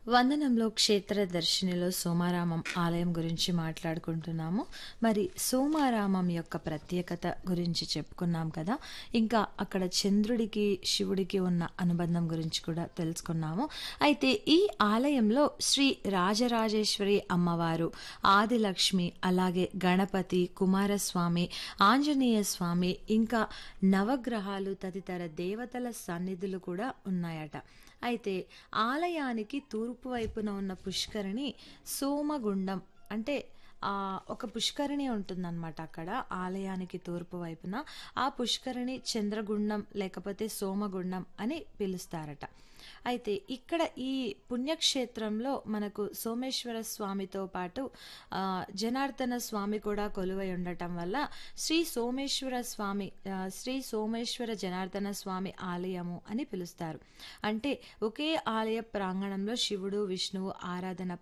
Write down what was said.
వందనంలో క్షేత్ర దర్శినిలో సోమారామం ఆలయం గురించి మాట్లాడుకుంటున్నాము మరి సోమారామం యొక్క ప్రత్యేకత గురించి చెప్పుకున్నాం కదా ఇంకా అక్కడ చంద్రుడికి శివుడికి ఉన్న అనుబంధం గురించి కూడా తెలుసుకున్నాము అయితే ఈ ఆలయంలో శ్రీ రాజరాజేశ్వరి అమ్మవారు ఆదిలక్ష్మి అలాగే గణపతి కుమారస్వామి ఆంజనేయ స్వామి ఇంకా నవగ్రహాలు తదితర దేవతల సన్నిధులు కూడా ఉన్నాయట అయితే ఆలయానికి తూర్పు వైపున ఉన్న పుష్కరిణి సోమగుండం అంటే ఆ, ఒక పుష్కరిణి ఉంటుందన్నమాట అక్కడ ఆలయానికి తూర్పు వైపున ఆ పుష్కరిణి చంద్రగుండం లేకపోతే సోమగుండం అని పిలుస్తారట అయితే ఇక్కడ ఈ పుణ్యక్షేత్రంలో మనకు సోమేశ్వర స్వామితో పాటు ఆ, జనార్దన స్వామి కూడా కొలువై ఉండటం వల్ల శ్రీ సోమేశ్వర స్వామి ఆ, శ్రీ సోమేశ్వర జనార్దన స్వామి ఆలయము అని పిలుస్తారు అంటే ఒకే ఆలయ ప్రాంగణంలో శివుడు విష్ణువు ఆరాధన